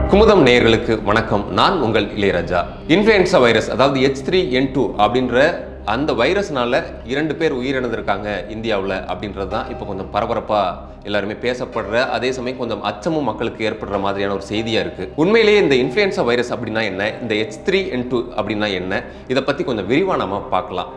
குமுதம் நேயர்களுக்கு வணக்கம் நான் உங்கள் இளையராஜா இன்ஃப்ளூயன்சா வைரஸ் அதாவது எச் த்ரீ என் டூ அப்படின்ற அந்த வைரஸ்னால இரண்டு பேர் உயிரிழந்திருக்காங்க இந்தியாவில் அப்படின்றது தான் இப்போ கொஞ்சம் பரபரப்பாக எல்லாருமே பேசப்படுற அதே சமயம் கொஞ்சம் அச்சமும் மக்களுக்கு ஏற்படுற மாதிரியான ஒரு செய்தியாக இருக்குது உண்மையிலேயே இந்த இன்ஃப்ளூயன்சா வைரஸ் அப்படின்னா என்ன இந்த எச் த்ரீ என் டூ அப்படின்னா என்ன இதை பற்றி கொஞ்சம் விரிவாக நம்ம பார்க்கலாம்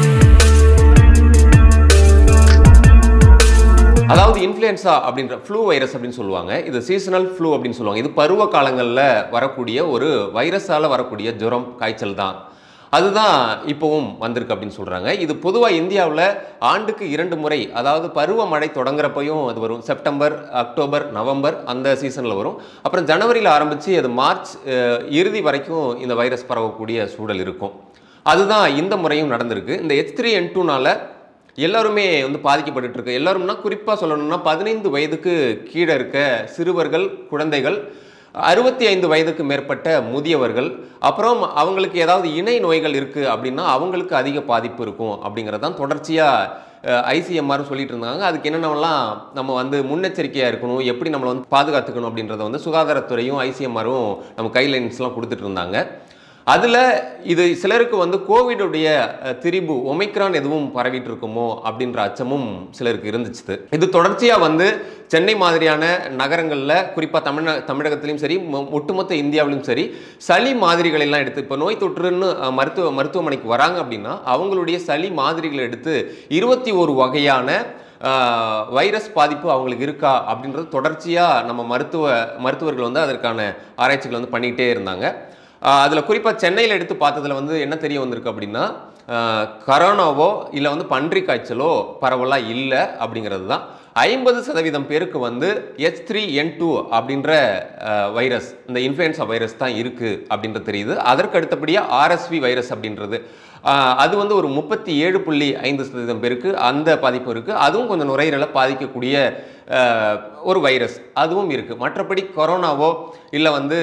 அதாவது இன்ஃப்ளூயன்சா அப்படின்ற ஃப்ளூ வைரஸ் அப்படின்னு சொல்லுவாங்க இது சீசனல் ஃப்ளூ அப்படின்னு சொல்லுவாங்க இது பருவ காலங்களில் வரக்கூடிய ஒரு வைரஸால் வரக்கூடிய ஜுரம் காய்ச்சல் தான் அதுதான் இப்போவும் வந்திருக்கு அப்படின்னு சொல்கிறாங்க இது பொதுவாக இந்தியாவில் ஆண்டுக்கு இரண்டு முறை அதாவது பருவமழை தொடங்குறப்பையும் அது வரும் செப்டம்பர் அக்டோபர் நவம்பர் அந்த சீசனில் வரும் அப்புறம் ஜனவரியில் ஆரம்பித்து அது மார்ச் அஹ், இறுதி வரைக்கும் இந்த வைரஸ் பரவக்கூடிய சூழல் இருக்கும் அதுதான் இந்த முறையும் நடந்திருக்கு இந்த எச் த்ரீ என் டூனால எல்லாருமே வந்து பாதிக்கப்பட்டு இருக்கு எல்லாரும்னா குறிப்பாக சொல்லணும்னா பதினைந்து வயதுக்கு கீழே இருக்க சிறுவர்கள் குழந்தைகள் அறுபத்தி ஐந்து வயதுக்கு மேற்பட்ட முதியவர்கள் அப்புறம் அவங்களுக்கு ஏதாவது இணை நோய்கள் இருக்குது அப்படின்னா அவங்களுக்கு அதிக பாதிப்பு இருக்கும் அப்படிங்கிறது தான் தொடர்ச்சியாக ஐசிஎம்ஆர் சொல்லிட்டு இருந்தாங்க அதுக்கு என்னென்னலாம் நம்ம வந்து முன்னெச்சரிக்கையாக இருக்கணும் எப்படி நம்மளை வந்து பாதுகாத்துக்கணும் அப்படின்றத வந்து சுகாதாரத்துறையும் ஐசிஎம்ஆரும் நம்ம கைட்லைன்ஸ்லாம் கொடுத்துட்டு இருந்தாங்க அதில் இது சிலருக்கு வந்து கோவிடுடைய அஹ், திரிபு ஒமைக்ரான் எதுவும் பரவிட்டு இருக்குமோ அப்படின்ற அச்சமும் சிலருக்கு இருந்துச்சு இது தொடர்ச்சியாக வந்து சென்னை மாதிரியான நகரங்களில் குறிப்பாக தமிழ்நா தமிழகத்திலையும் சரி மொ- ஒட்டுமொத்த இந்தியாவிலும் சரி சளி மாதிரிகள் எல்லாம் எடுத்து இப்போ நோய் தொற்றுன்னு அஹ், மருத்துவ மருத்துவமனைக்கு வராங்க அப்படின்னா அவங்களுடைய சளி மாதிரிகளை எடுத்து இருபத்தி ஒரு வகையான ஆஹ் வைரஸ் பாதிப்பு அவங்களுக்கு இருக்கா அப்படின்றது தொடர்ச்சியாக நம்ம மருத்துவ மருத்துவர்கள் வந்து அதற்கான ஆராய்ச்சிகள் வந்து பண்ணிக்கிட்டே இருந்தாங்க அதில் குறிப்பாக சென்னையில் எடுத்து பார்த்ததுல வந்து என்ன தெரிய வந்திருக்கு அப்படின்னா ஆஹ் கரோனாவோ இல்லை வந்து பன்றி காய்ச்சலோ பரவலாக இல்லை அப்படிங்கிறது தான் ஐம்பது சதவீதம் பேருக்கு வந்து எச் த்ரீ என் டூ அப்படின்ற ஆஹ் வைரஸ் இந்த இன்ஃப்ளூயன்சா வைரஸ் தான் இருக்குது அப்படின்றது தெரியுது அதற்கு அடுத்தபடியாக ஆர்எஸ்வி வைரஸ் அப்படின்றது ஆஹ் அது வந்து ஒரு முப்பத்தி ஏழு புள்ளி ஐந்து சதவீதம் பேருக்கு அந்த பாதிப்பு இருக்குது அதுவும் கொஞ்சம் நுரையீரலை பாதிக்கக்கூடிய ஆஹ் ஒரு வைரஸ் அதுவும் இருக்குது மற்றபடி கொரோனாவோ இல்லை வந்து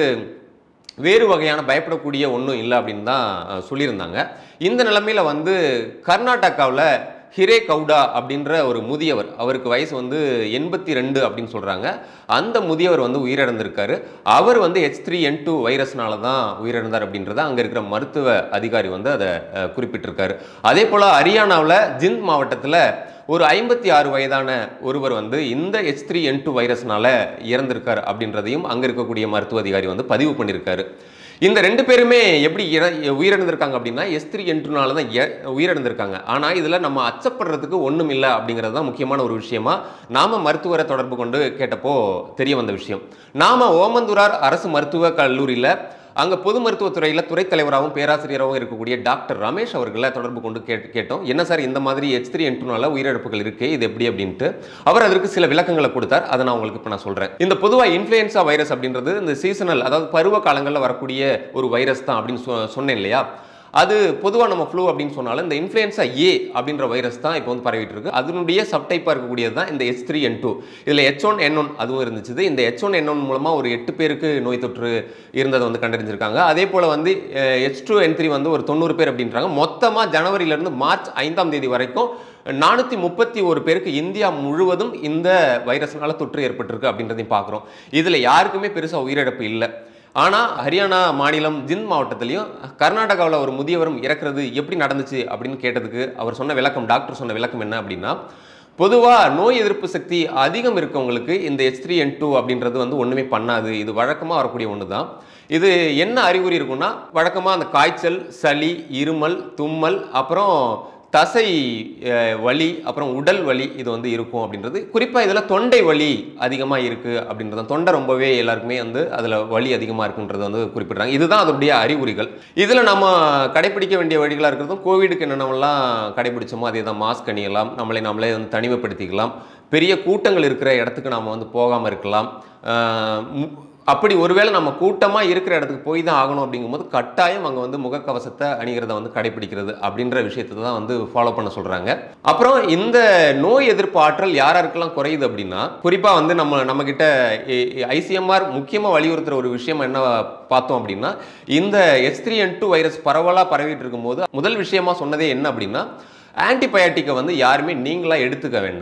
வேறு வகையான பயப்படக்கூடிய ஒன்றும் இல்லை அப்படின்னு தான் அஹ், சொல்லியிருந்தாங்க இந்த நிலைமையில வந்து கர்நாடகாவில் ஹிரே கவுடா அப்படின்ற ஒரு முதியவர் அவருக்கு வயசு வந்து எண்பத்தி ரெண்டு அப்படின்னு சொல்கிறாங்க அந்த முதியவர் வந்து உயிரிழந்திருக்காரு அவர் வந்து ஹெச் த்ரீ என் டூ வைரஸ்னால தான் உயிரிழந்தார் அப்படின்றத அங்கே இருக்கிற மருத்துவ அதிகாரி வந்து அதை அஹ், குறிப்பிட்டிருக்காரு அதே போல் ஹரியானாவில் ஜிந்த் மாவட்டத்தில் ஒரு ஐம்பத்தி ஆறு வயதான ஒருவர் வந்து இந்த எச் த்ரீ என் டூ வைரஸ்னால இறந்திருக்கார் அப்படின்றதையும் அங்கே இருக்கக்கூடிய மருத்துவ அதிகாரி வந்து பதிவு பண்ணியிருக்காரு இந்த ரெண்டு பேருமே எப்படி இற உயிரிழந்திருக்காங்க அப்படின்னா எஸ் த்ரீ என்ட்ருனால தான் இற- உயிரிழந்திருக்காங்க ஆனால் இதில் நம்ம அச்சப்படுறதுக்கு ஒன்றும் இல்லை அப்படிங்கிறது தான் முக்கியமான ஒரு விஷயமா நாம மருத்துவரை தொடர்பு கொண்டு கேட்டப்போ தெரிய வந்த விஷயம் நாம ஓமந்தூரார் அரசு மருத்துவ கல்லூரியில் அங்கே பொது மருத்துவத்துறையில் துறை தலைவராகவும் பேராசிரியராகவும் இருக்கக்கூடிய டாக்டர் ரமேஷ் அவர்களை தொடர்பு கொண்டு கேட் கேட்டோம் என்ன சார் இந்த மாதிரி எச் த்ரீ என்ட்ருனால உயிரிழப்புகள் இருக்கு இது எப்படி அப்படின்ட்டு அவர் அதற்கு சில விளக்கங்களை கொடுத்தார் அதை நான் உங்களுக்கு இப்போ நான் சொல்கிறேன் இந்த பொதுவாக இன்ஃப்ளூயன்சா வைரஸ் அப்படின்றது இந்த சீசனல் அதாவது பருவ காலங்களில் வரக்கூடிய ஒரு வைரஸ் தான் அப்படின்னு சொ- சொன்னேன் இல்லையா அது பொதுவாக நம்ம ஃப்ளூ அப்படின்னு சொன்னாலும் இந்த இன்ஃப்ளூயன்சா ஏ அப்படின்ற வைரஸ் தான் இப்போ வந்து பரவிட்டு இருக்கு அதனுடைய சப்டைப்பாக இருக்கக்கூடியது தான் இந்த எச் த்ரீ என் டூ இதில் ஹெச் ஒன் என் ஒன் அதுவும் இருந்துச்சு இந்த ஹெச் ஒன் என் ஒன் மூலமாக ஒரு எட்டு பேருக்கு நோய் தொற்று இருந்ததை வந்து கண்டறிஞ்சிருக்காங்க அதே போல் வந்து ஹெச் டூ என் த்ரீ வந்து ஒரு தொண்ணூறு பேர் அப்படின்றாங்க மொத்தமாக ஜனவரியிலேருந்து மார்ச் ஐந்தாம் தேதி வரைக்கும் நானூற்றி முப்பத்தி ஒரு பேருக்கு இந்தியா முழுவதும் இந்த வைரஸ்னால தொற்று ஏற்பட்டிருக்கு அப்படின்றதையும் பார்க்குறோம் இதில் யாருக்குமே பெருசாக உயிரிழப்பு இல்லை ஆனால் ஹரியானா மாநிலம் ஜிந்த் மாவட்டத்திலையும் கர்நாடகாவில் ஒரு முதியவரும் இறக்குறது எப்படி நடந்துச்சு அப்படின்னு கேட்டதுக்கு அவர் சொன்ன விளக்கம் டாக்டர் சொன்ன விளக்கம் என்ன அப்படின்னா பொதுவாக நோய் எதிர்ப்பு சக்தி அதிகம் இருக்கவங்களுக்கு இந்த எச் த்ரீ என் டூ அப்படின்றது வந்து ஒன்றுமே பண்ணாது இது வழக்கமாக வரக்கூடிய ஒன்று தான் இது என்ன அறிகுறி இருக்குன்னா வழக்கமாக அந்த காய்ச்சல் சளி இருமல் தும்மல் அப்புறம் தசை அஹ், வலி அப்புறம் உடல் வலி இது வந்து இருக்கும் அப்படின்றது குறிப்பாக இதில் தொண்டை வலி அதிகமாக இருக்குது அப்படின்றது தொண்டை ரொம்பவே எல்லாருக்குமே வந்து அதில் வலி அதிகமாக இருக்குன்றது வந்து குறிப்பிடுறாங்க இதுதான் அதனுடைய அறிகுறிகள் இதில் நம்ம கடைப்பிடிக்க வேண்டிய வழிகளாக இருக்கிறதும் கோவிடுக்கு என்னென்னலாம் கடைபிடிச்சோமோ அதே தான் மாஸ்க் அணியலாம் நம்மளை நாமளே வந்து தனிமைப்படுத்திக்கலாம் பெரிய கூட்டங்கள் இருக்கிற இடத்துக்கு நாம் வந்து போகாமல் இருக்கலாம் அஹ், மு- அப்படி ஒருவேளை நம்ம கூட்டமாக இருக்கிற இடத்துக்கு போய் தான் ஆகணும் அப்படிங்கும்போது கட்டாயம் அங்கே வந்து முகக்கவசத்தை அணிகிறத வந்து கடைபிடிக்கிறது அப்படின்ற விஷயத்தை தான் வந்து ஃபாலோ பண்ண சொல்கிறாங்க அப்புறம் இந்த நோய் எதிர்ப்பு ஆற்றல் யார் யாருக்கெல்லாம் குறையுது அப்படின்னா குறிப்பாக வந்து நம்ம நம்மக்கிட்ட ஐசிஎம்ஆர் முக்கியமாக வலியுறுத்துகிற ஒரு விஷயம் என்ன பார்த்தோம் அப்படின்னா இந்த H three N two virus பரவலாக பரவிட்டு இருக்கும்போது முதல் விஷயமா சொன்னதே என்ன அப்படின்னா ஆன்டிபயாட்டிக்கை வந்து யாருமே நீங்களா எடுத்துக்க வேண்டாம்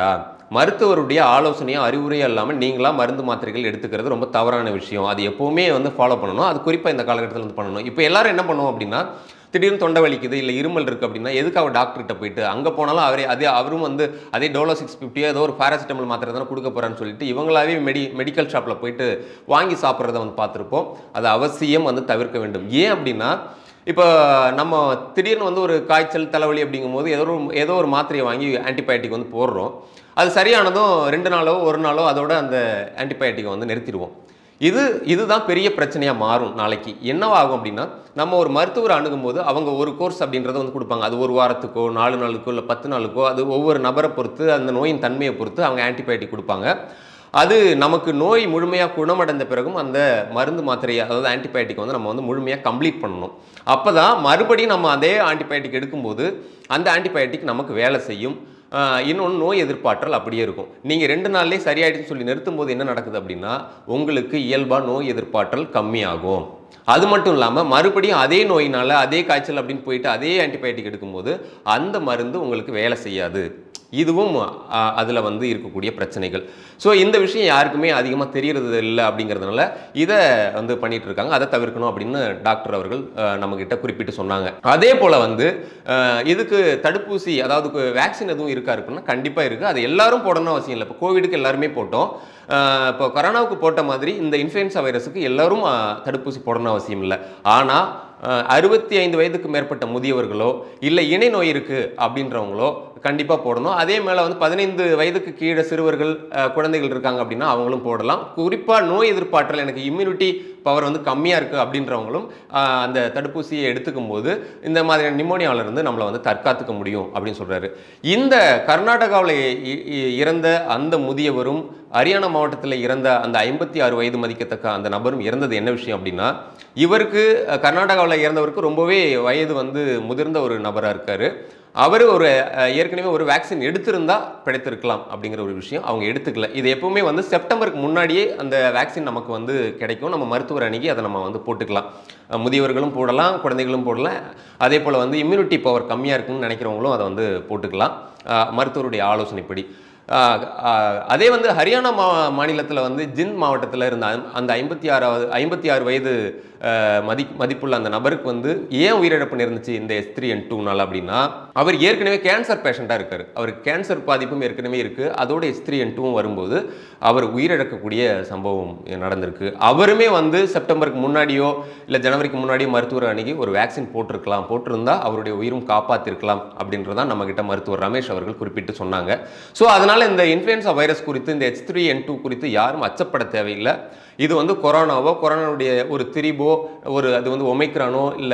மருத்துவருடைய ஆலோசனையோ அறிவுரையோ இல்லாமல் நீங்களா மருந்து மாத்திரைகள் எடுத்துக்கிறது ரொம்ப தவறான விஷயம் அது எப்போவுமே வந்து ஃபாலோ பண்ணணும் அது குறிப்பாக இந்த காலகட்டத்தில் வந்து பண்ணணும் இப்போ எல்லாரும் என்ன பண்ணுவோம் அப்படின்னா திடீர்னு தொண்டை வலிக்குது இல்லை இருமல் இருக்குது அப்படின்னா எதுக்கு அவர் டாக்டர்கிட்ட போயிட்டு அங்கே போனாலும் அவரே அதே அவரும் வந்து அதே டோலோ சிக்ஸ் ஃபிஃப்டியோ ஏதோ ஒரு பேராசிட்டமல் மாத்திரை தானே கொடுக்க போகிறான்னு சொல்லிட்டு இவங்களாவே மெடி மெடிக்கல் ஷாப்பில் போயிட்டு வாங்கி சாப்பிட்றத வந்து பார்த்துருப்போம் அது அவசியம் வந்து தவிர்க்க வேண்டும் ஏன் அப்படின்னா இப்போ நம்ம திடீர்னு வந்து ஒரு காய்ச்சல் தலைவலி அப்படிங்கும்போது ஏதோ ஒரு ஏதோ ஒரு மாத்திரையை வாங்கி ஆன்டிபயோட்டிக் வந்து போடுறோம் அது சரியானதும் ரெண்டு நாளோ ஒரு நாளோ அதோட அந்த ஆன்டிபயோட்டிக்கை வந்து நிறுத்திடுவோம் இது இதுதான் பெரிய பிரச்சனையாக மாறும் நாளைக்கு என்னவாகும் அப்படின்னா நம்ம ஒரு மருத்துவர் அணுகும்போது அவங்க ஒரு கோர்ஸ் அப்படின்றத வந்து கொடுப்பாங்க அது ஒரு வாரத்துக்கோ நாலு நாளுக்கோ இல்லை பத்து நாளுக்கோ அது ஒவ்வொரு நபரை பொறுத்து அந்த நோயின் தன்மையை பொறுத்து அவங்க ஆன்டிபயோட்டிக் கொடுப்பாங்க அது நமக்கு நோய் முழுமையாக குணமடைந்த பிறகும் அந்த மருந்து மாத்திரையை அதாவது ஆன்டிபயோட்டிக் வந்து நம்ம வந்து முழுமையாக கம்ப்ளீட் பண்ணணும் அப்போ தான் மறுபடியும் நம்ம அதே ஆன்டிபயோட்டிக் எடுக்கும்போது அந்த ஆன்டிபயோட்டிக் நமக்கு வேலை செய்யும் இன்னொன்று நோய் எதிர்ப்பாற்றல் அப்படியே இருக்கும் நீங்கள் ரெண்டு நாள்லேயே சரியாயிடுச்சுன்னு சொல்லி நிறுத்தும் போது என்ன நடக்குது அப்படின்னா உங்களுக்கு இயல்பாக நோய் எதிர்ப்பாற்றல் கம்மியாகும் அது மட்டும் இல்லாமல் மறுபடியும் அதே நோயினால் அதே காய்ச்சல் அப்படின்னு போயிட்டு அதே ஆன்டிபயோட்டிக் எடுக்கும்போது அந்த மருந்து உங்களுக்கு வேலை செய்யாது இதுவும் அதில் வந்து இருக்கக்கூடிய பிரச்சனைகள் ஸோ இந்த விஷயம் யாருக்குமே அதிகமாக தெரியறது இல்லை அப்படிங்கிறதுனால இதை வந்து பண்ணிட்டு இருக்காங்க அதை தவிர்க்கணும் அப்படின்னு டாக்டர் அவர்கள் அஹ், நம்மக்கிட்ட குறிப்பிட்டு சொன்னாங்க அதே போல் வந்து அஹ், இதுக்கு தடுப்பூசி அதாவது வேக்சின் எதுவும் இருக்கா இருக்குன்னா கண்டிப்பாக இருக்குது அது எல்லாரும் போடணும் அவசியம் இல்லை இப்போ கோவிடுக்கு எல்லாருமே போட்டோம் அஹ், இப்போ கொரோனாவுக்கு போட்ட மாதிரி இந்த இன்ஃப்ளூயன்சா வைரஸுக்கு எல்லாரும் அஹ், தடுப்பூசி போடணும் அவசியம் இல்லை ஆனால் அறுபத்தி ஐந்து வயதுக்கு மேற்பட்ட முதியவர்களோ இல்லை இணை நோய் இருக்குது அப்படின்றவங்களோ கண்டிப்பாக போடணும் அதே மேலே வந்து பதினைந்து வயதுக்கு கீழே சிறுவர்கள் அஹ், குழந்தைகள் இருக்காங்க அப்படின்னா அவங்களும் போடலாம் குறிப்பாக நோய் எதிர்ப்பாற்றல் எனக்கு இம்யூனிட்டி பவர் வந்து கம்மியாக இருக்குது அப்படின்றவங்களும் அஹ், அந்த தடுப்பூசியை எடுத்துக்கும் போது இந்த மாதிரியான நிமோனியாவில இருந்து நம்மளை வந்து தற்காத்துக்க முடியும் அப்படின்னு சொல்கிறாரு இந்த கர்நாடகாவில் இ- இ- இறந்த அந்த முதியவரும் ஹரியானா மாவட்டத்தில் இறந்த அந்த ஐம்பத்தி ஆறு வயது மதிக்கத்தக்க அந்த நபரும் இறந்தது என்ன விஷயம் அப்படின்னா இவருக்கு அஹ், கர்நாடகாவில் இறந்தவருக்கு ரொம்பவே வயது வந்து முதிர்ந்த ஒரு நபராக இருக்காரு அவர் ஒரு அஹ், ஏற்கனவே ஒரு வேக்சின் எடுத்திருந்தா பிழைத்திருக்கலாம் அப்படிங்கிற ஒரு விஷயம் அவங்க எடுத்துக்கல இது எப்பவுமே வந்து செப்டம்பருக்கு முன்னாடியே அந்த வேக்சின் நமக்கு வந்து கிடைக்கும் நம்ம மருத்துவர் அணுகி அதை நம்ம வந்து போட்டுக்கலாம் அஹ், முதியவர்களும் போடலாம் குழந்தைகளும் போடலாம் அதே போல் வந்து இம்யூனிட்டி பவர் கம்மியாக இருக்குன்னு நினைக்கிறவங்களும் அதை வந்து போட்டுக்கலாம் அஹ், மருத்துவருடைய ஆலோசனைப்படி ஆஹ் ஆஹ் அதே வந்து ஹரியானா மா மாநிலத்தில் வந்து ஜிந்த் மாவட்டத்தில் இருந்த அந்த- அந்த ஐம்பத்தி ஆறாவது ஐம்பத்தி ஆறு வயது ஆஹ் மதி மதிப்புள்ள அந்த நபருக்கு வந்து ஏன் உயிரிழப்பு நேர்ந்துச்சு இந்த எஸ் த்ரீ என் டூனால் அப்படின்னா அவர் ஏற்கனவே கேன்சர் பேஷண்ட்டாக இருக்கார் அவருக்கு கேன்சர் பாதிப்பும் ஏற்கனவே இருக்குது அதோட எஸ் த்ரீ என் டூவும் வரும்போது அவர் உயிரிழக்கக்கூடிய சம்பவம் நடந்திருக்கு அவருமே வந்து செப்டம்பருக்கு முன்னாடியோ இல்லை ஜனவரிக்கு முன்னாடியோ மருத்துவர் அணுகி ஒரு வேக்சின் போட்டிருக்கலாம் போட்டிருந்தா அவருடைய உயிரும் காப்பாற்றிருக்கலாம் அப்படின்றதான் நம்ம கிட்ட மருத்துவர் ரமேஷ் அவர்கள் குறிப்பிட்டு சொன்னாங்க ஸோ அதனால இந்த இன்ஃப்ளூயன்சா வைரஸ் குறித்து இந்த எச் த்ரீ என் டூ குறித்து யாரும் அச்சப்பட தேவையில்லை இது வந்து கொரோனாவோ கொரோனாவுடைய ஒரு திரிபோ ஒரு அது வந்து ஒமைக்ரானோ இல்லை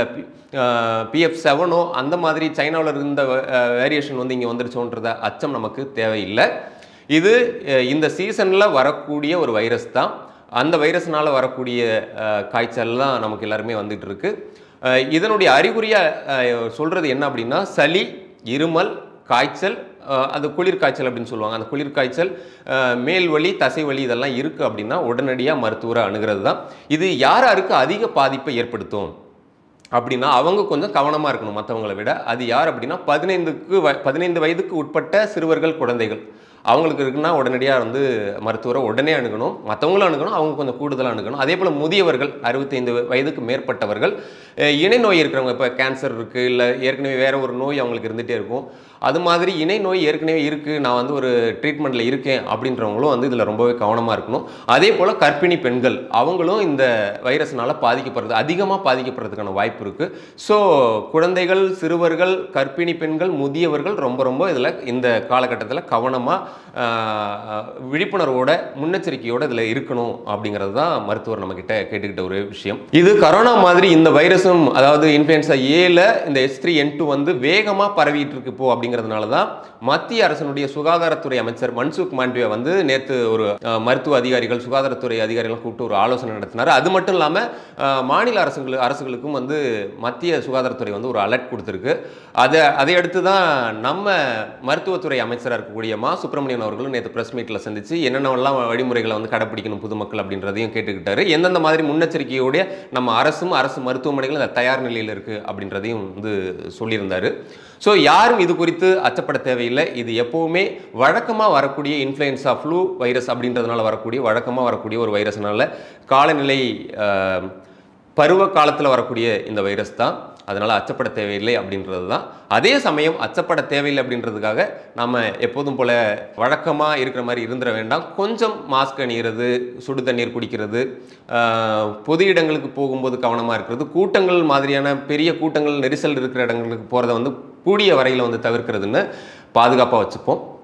பிஎஃப் செவனோ அந்த மாதிரி சைனாவில் இருந்த வேரியேஷன் வந்து இங்கே வந்துருச்சோன்றத அச்சம் நமக்கு தேவையில்லை இது அஹ், இந்த சீசனில் வரக்கூடிய ஒரு வைரஸ் தான் அந்த வைரஸ்னால வரக்கூடிய அஹ், காய்ச்சல் தான் நமக்கு எல்லாருமே வந்துட்டு இருக்கு அஹ், இதனுடைய அறிகுறியாக சொல்கிறது என்ன அப்படின்னா சளி இருமல் காய்ச்சல் அஹ், அது குளிர் காய்ச்சல் அப்படின்னு சொல்லுவாங்க அந்த குளிர் காய்ச்சல் அஹ், மேல் வலி தசை வலி இதெல்லாம் இருக்குது அப்படின்னா உடனடியாக மருத்துவரை அணுகிறது தான் இது யார் யாருக்கு அதிக பாதிப்பை ஏற்படுத்தும் அப்படின்னா அவங்க கொஞ்சம் கவனமாக இருக்கணும் மற்றவங்களை விட அது யார் அப்படின்னா பதினைந்துக்கு வ பதினைந்து வயதுக்கு உட்பட்ட சிறுவர்கள் குழந்தைகள் அவங்களுக்கு இருக்குன்னா உடனடியாக வந்து மருத்துவரை உடனே அணுகணும் மற்றவங்களும் அணுகணும் அவங்க கொஞ்சம் கூடுதலாக அணுகணும் அதே போல் முதியவர்கள் அறுபத்தைந்து வயதுக்கு மேற்பட்டவர்கள் அஹ், இணை நோய் இருக்கிறவங்க இப்போ கேன்சர் இருக்குது இல்லை ஏற்கனவே வேற ஒரு நோய் அவங்களுக்கு இருந்துகிட்டே இருக்கும் அது மாதிரி இணை நோய் ஏற்கனவே இருக்குது நான் வந்து ஒரு ட்ரீட்மெண்ட்டில் இருக்கேன் அப்படின்றவங்களும் வந்து இதில் ரொம்பவே கவனமாக இருக்கணும் அதே போல் கர்ப்பிணி பெண்கள் அவங்களும் இந்த வைரஸ்னால பாதிக்கப்படுறது அதிகமாக பாதிக்கப்படுறதுக்கான வாய்ப்பு இருக்குது ஸோ குழந்தைகள் சிறுவர்கள் கர்ப்பிணி பெண்கள் முதியவர்கள் ரொம்ப ரொம்ப இதில் இந்த காலகட்டத்தில் கவனமாக விழிப்புணர்வோட முன்னெச்சரிக்கையோட இதில் இருக்கணும் அப்படிங்கிறது தான் மருத்துவர் நம்மக்கிட்ட கேட்டுக்கிட்ட ஒரு விஷயம் இது கரோனா மாதிரி இந்த வைரஸும் அதாவது இன்ஃப்ளூயன்சா ஏல இந்த எஸ் த்ரீ என் டூ வந்து வேகமாக பரவிட்டு இருக்கு இப்போ அப்படிங்கிறதுனால தான் மத்திய அரசனுடைய சுகாதாரத்துறை அமைச்சர் மன்சுக் மாண்டவியா வந்து நேற்று ஒரு அஹ், மருத்துவ அதிகாரிகள் சுகாதாரத்துறை அதிகாரிகள் கூப்பிட்டு ஒரு ஆலோசனை நடத்தினார் அது மட்டும் இல்லாமல் மாநில அரசுகள் அரசுகளுக்கும் வந்து மத்திய சுகாதாரத்துறை வந்து ஒரு அலர்ட் கொடுத்துருக்கு அதை அதை அடுத்து தான் நம்ம மருத்துவத்துறை அமைச்சராக இருக்கக்கூடிய மா சுப்பிரமணிய சுப்பிரமணியன் அவர்களும் நேற்று ப்ரெஸ் மீட்டில் சந்திச்சு என்னென்னலாம் வழிமுறைகளை வந்து கடைப்பிடிக்கணும் பொதுமக்கள் அப்படின்றதையும் கேட்டுக்கிட்டாரு எந்தெந்த மாதிரி முன்னெச்சரிக்கையோடைய நம்ம அரசும் அரசு மருத்துவமனைகளும் அந்த தயார் நிலையில் இருக்குது அப்படின்றதையும் வந்து சொல்லியிருந்தாரு ஸோ யாரும் இது குறித்து அச்சப்பட தேவையில்லை இது எப்போவுமே வழக்கமாக வரக்கூடிய இன்ஃப்ளூயன்ஸா ஃப்ளூ வைரஸ் அப்படின்றதுனால வரக்கூடிய வழக்கமாக வரக்கூடிய ஒரு வைரஸ்னால காலநிலை ஆஹ், பருவ காலத்தில் வரக்கூடிய இந்த வைரஸ் தான் அதனால் அச்சப்பட தேவையில்லை அப்படின்றது தான் அதே சமயம் அச்சப்பட தேவையில்லை அப்படின்றதுக்காக நம்ம எப்போதும் போல வழக்கமாக இருக்கிற மாதிரி இருந்துட வேண்டாம் கொஞ்சம் மாஸ்க் அணிகிறது சுடு தண்ணீர் குடிக்கிறது ஆஹ், பொது இடங்களுக்கு போகும்போது கவனமாக இருக்கிறது கூட்டங்கள் மாதிரியான பெரிய கூட்டங்கள் நெரிசல் இருக்கிற இடங்களுக்கு போகிறத வந்து கூடிய வரையில் வந்து தவிர்க்கிறதுன்னு பாதுகாப்பாக வச்சுப்போம்